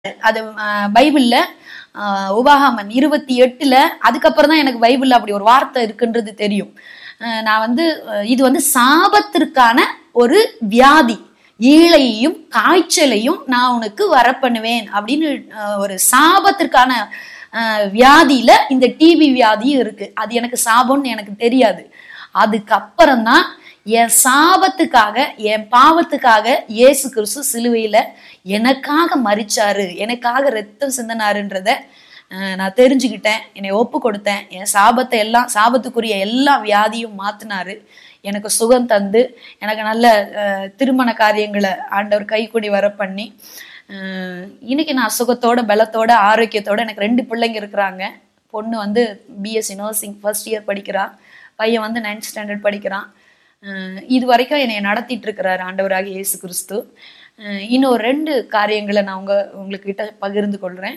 அது அஹ், பைபிள்ல அஹ், உபாகமம் இருபத்தி எட்டுல அதுக்கப்புறம் தான் எனக்கு பைபிள்ல அப்படி ஒரு வார்த்தை இருக்குன்றது தெரியும் அஹ், நான் வந்து அஹ், இது வந்து சாபத்திற்கான ஒரு வியாதி ஈழையையும் காய்ச்சலையும் நான் உனக்கு வரப்பண்ணுவேன் அப்படின்னு அஹ், ஒரு சாபத்திற்கான அஹ், வியாதியில இந்த டிவி வியாதியும் இருக்கு அது எனக்கு சாபம்னு எனக்கு தெரியாது அதுக்கப்புறம் தான் என் சாபத்துக்காக என் பாவத்துக்காக இயேசு கிறிஸ்து சிலுவையில எனக்காக மரிச்சாரு எனக்காக ரத்தம் சிந்தினாருன்றத அஹ், நான் தெரிஞ்சுக்கிட்டேன் என்னை ஒப்பு கொடுத்தேன் என் சாபத்தை எல்லாம் சாபத்துக்குரிய எல்லா வியாதியும் மாத்தினாரு எனக்கு சுகம் தந்து எனக்கு நல்ல அஹ், திருமண காரியங்களை ஆண்டவர் கைக்கூடி வர பண்ணி அஹ், இன்னைக்கு நான் சுகத்தோட பலத்தோட ஆரோக்கியத்தோட எனக்கு ரெண்டு பிள்ளைங்க இருக்கிறாங்க பொண்ணு வந்து பிஎஸ்சி நர்சிங் ஃபர்ஸ்ட் இயர் படிக்கிறா பையன் வந்து நைன்த் ஸ்டாண்டர்ட் படிக்கிறான் அஹ் இது வரைக்கும் என்னை நடத்திட்டு இருக்கிறார் ஆண்டவராக இயேசு கிறிஸ்து அஹ் இன்னும் ஒரு ரெண்டு காரியங்களை நான் உங்க உங்ககிட்ட பகிர்ந்து கொள்றேன்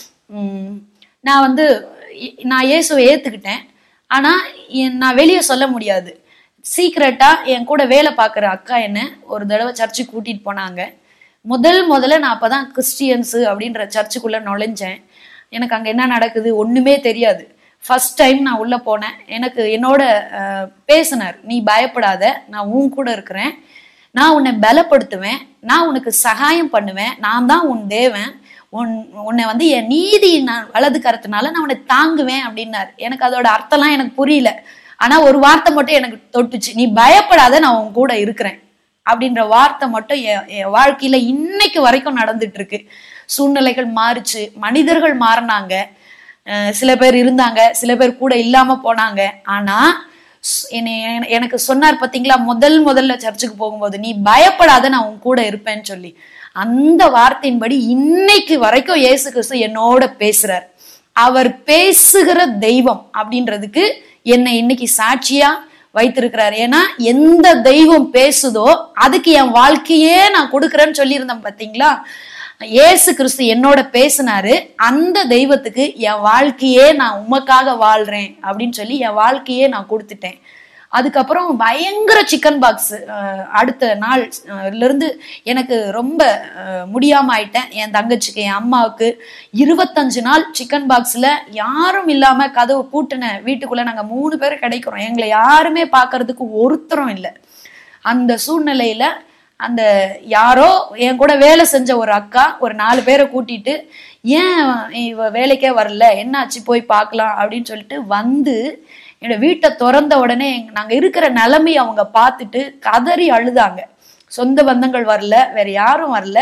உம் நான் வந்து இ- நான் இயேசுவை ஏத்துக்கிட்டேன் ஆனா என்- நான் வெளியே சொல்ல முடியாது சீக்ரெட்டா என் கூட வேலை பார்க்குற அக்கா என்ன ஒரு தடவை சர்ச்சுக்கு கூட்டிட்டு போனாங்க முதல் முதல்ல நான் அப்பதான் கிறிஸ்டியன்ஸு அப்படின்ற சர்ச்சுக்குள்ள நுழைஞ்சேன் எனக்கு அங்க என்ன நடக்குது ஒண்ணுமே தெரியாது ஃபர்ஸ்ட் டைம் நான் உள்ள போனேன் எனக்கு என்னோட அஹ், பேசினார் நீ பயப்படாத நான் உன் கூட இருக்கிறேன் நான் உன்னை பலப்படுத்துவேன் நான் உனக்கு சகாயம் பண்ணுவேன் நான் தான் உன் தேவன் உன் உன்னை வந்து என் நீதி நான் வலது கரத்தினால நான் உன்னை தாங்குவேன் அப்படின்னார் எனக்கு அதோட அர்த்தம்லாம் எனக்கு புரியல ஆனா ஒரு வார்த்தை மட்டும் எனக்கு தொட்டுச்சு நீ பயப்படாத நான் உன் கூட இருக்கிறேன் அப்படின்ற வார்த்தை மட்டும் என் என் வாழ்க்கையில இன்னைக்கு வரைக்கும் நடந்துட்டு இருக்கு சூழ்நிலைகள் மாறுச்சு மனிதர்கள் மாறினாங்க அஹ் சில பேர் இருந்தாங்க சில பேர் கூட இல்லாம போனாங்க ஆனா ஸ்- என்னை என- எனக்கு சொன்னார் பாத்தீங்களா முதல் முதல்ல சர்ச்சுக்கு போகும்போது நீ பயப்படாத நான் உன் கூட இருப்பேன்னு சொல்லி அந்த வார்த்தையின்படி இன்னைக்கு வரைக்கும் இயேசு கிறிஸ்து என்னோட பேசுறார் அவர் பேசுகிற தெய்வம் அப்படின்றதுக்கு என்னை இன்னைக்கு சாட்சியா வைத்திருக்கிறார் ஏன்னா எந்த தெய்வம் பேசுதோ அதுக்கு என் வாழ்க்கையே நான் கொடுக்குறேன்னு சொல்லியிருந்தேன் பாத்தீங்களா இயேசு கிறிஸ்து என்னோட பேசினாரு அந்த தெய்வத்துக்கு என் வாழ்க்கையே நான் உமக்காக வாழ்றேன் அப்படின்னு சொல்லி என் வாழ்க்கையே நான் கொடுத்துட்டேன் அதுக்கப்புறம் பயங்கர சிக்கன் பாக்ஸ் அடுத்த நாள் அஹ், இருந்து எனக்கு ரொம்ப அஹ், முடியாம ஆயிட்டேன் என் தங்கச்சிக்கு என் அம்மாவுக்கு இருபத்தஞ்சு நாள் சிக்கன் பாக்ஸ்ல யாரும் இல்லாம கதவு பூட்டின வீட்டுக்குள்ள நாங்க மூணு பேர் கிடைக்கிறோம் எங்களை யாருமே பார்க்கறதுக்கு ஒருத்தரும் இல்லை அந்த சூழ்நிலையில அந்த யாரோ என் கூட வேலை செஞ்ச ஒரு அக்கா ஒரு நாலு பேரை கூட்டிட்டு ஏன் இவ வேலைக்கே வரல என்னாச்சு போய் பார்க்கலாம் அப்படின்னு சொல்லிட்டு வந்து என்னோட வீட்டை திறந்த உடனே எங்க- நாங்க இருக்கிற நிலைமையை அவங்க பார்த்துட்டு கதறி அழுதாங்க சொந்த பந்தங்கள் வரல வேற யாரும் வரல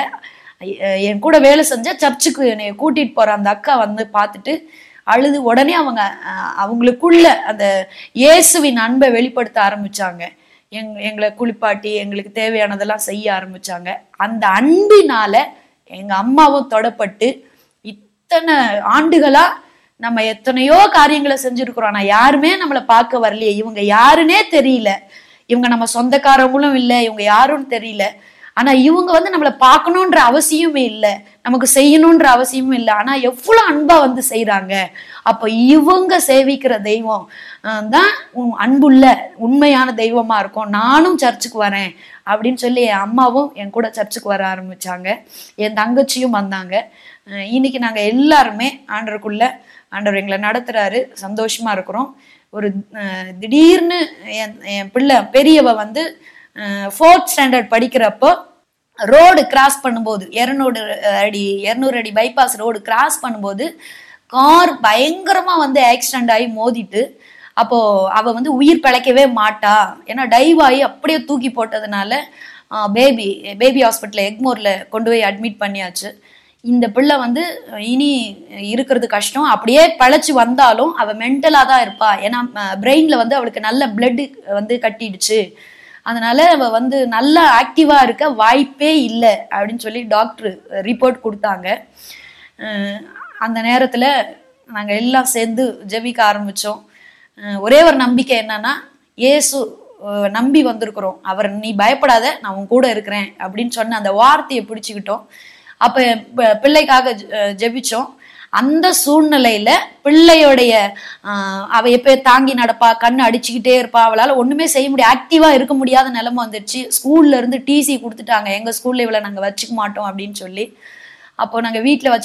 ஐ- என் கூட வேலை செஞ்ச சர்ச்சுக்கு என்னை கூட்டிட்டு போற அந்த அக்கா வந்து பார்த்துட்டு அழுது உடனே அவங்க அஹ், அவங்களுக்குள்ள அந்த இயேசுவின் அன்பை வெளிப்படுத்த ஆரம்பிச்சாங்க எங் எங்களை குளிப்பாட்டி எங்களுக்கு தேவையானதெல்லாம் செய்ய ஆரம்பிச்சாங்க அந்த அன்பினால எங்க அம்மாவும் தொடப்பட்டு இத்தனை ஆண்டுகளா நம்ம எத்தனையோ காரியங்களை செஞ்சிருக்கிறோம் ஆனா யாருமே நம்மளை பார்க்க வரலையே இவங்க யாருன்னே தெரியல இவங்க நம்ம சொந்தக்காரவங்களும் இல்லை இவங்க யாருன்னு தெரியல ஆனா இவங்க வந்து நம்மளை பார்க்கணுன்ற அவசியமே இல்லை நமக்கு செய்யணுன்ற அவசியமும் இல்லை ஆனா எவ்வளவு அன்பா வந்து செய்றாங்க அப்ப இவங்க சேவிக்கிற தெய்வம் அஹ், தான் உன் அன்புள்ள உண்மையான தெய்வமா இருக்கும் நானும் சர்ச்சுக்கு வரேன் அப்படின்னு சொல்லி என் அம்மாவும் என் கூட சர்ச்சுக்கு வர ஆரம்பிச்சாங்க என் தங்கச்சியும் வந்தாங்க அஹ், இன்னைக்கு நாங்க எல்லாருமே ஆண்டருக்குள்ள ஆண்டவர் எங்களை நடத்துறாரு சந்தோஷமா இருக்கிறோம் ஒரு அஹ், திடீர்னு என் என் பிள்ளை பெரியவ வந்து ஃபோர்த் ஸ்டாண்டர்ட் படிக்கிறப்போ ரோடு கிராஸ் பண்ணும்போது இரநூறு அடி இரநூறு அடி பைபாஸ் ரோடு கிராஸ் பண்ணும்போது கார் பயங்கரமா வந்து ஆக்சிடென்ட் ஆகி மோதிட்டு அப்போ அவ வந்து உயிர் பிழைக்கவே மாட்டா ஏன்னா டைவ் ஆகி அப்படியே தூக்கி போட்டதுனால பேபி பேபி ஹாஸ்பிட்டல் எக்மோர்ல கொண்டு போய் அட்மிட் பண்ணியாச்சு இந்த பிள்ளை வந்து இனி இருக்கிறது கஷ்டம் அப்படியே பழைச்சு வந்தாலும் அவ மென்டலா தான் இருப்பா ஏன்னா பிரெயின்ல வந்து அவளுக்கு நல்ல பிளட் வந்து கட்டிடுச்சு அதனால அவ வந்து நல்லா ஆக்டிவா இருக்க வாய்ப்பே இல்லை அப்படின்னு சொல்லி டாக்டர் ரிப்போர்ட் கொடுத்தாங்க அஹ் அந்த நேரத்துல நாங்க எல்லாம் சேர்ந்து ஜெபிக்க ஆரம்பிச்சோம் அஹ் ஒரே ஒரு நம்பிக்கை என்னன்னா இயேசு அஹ் நம்பி வந்திருக்கிறோம் அவர் நீ பயப்படாத நான் உன் கூட இருக்கிறேன் அப்படின்னு சொன்ன அந்த வார்த்தையை பிடிச்சுக்கிட்டோம் அப்ப ப- பிள்ளைக்காக ஜெ- அஹ் ஜெபிச்சோம் அந்த சூழ்நிலையில பிள்ளையோடைய ஆஹ், அவ எப்ப தாங்கி நடப்பா கண்ணு அடிச்சுக்கிட்டே இருப்பா அவளால ஒண்ணுமே செய்ய முடியாது ஆக்டிவா இருக்க முடியாத நிலைமை வந்துருச்சு ஸ்கூல்ல இருந்து டிசி கொடுத்துட்டாங்க எங்க ஸ்கூல்ல இவளை நாங்க வச்சுக்க மாட்டோம் அப்படின்னு சொல்லி அப்போ நாங்க வீட்ல வச்சு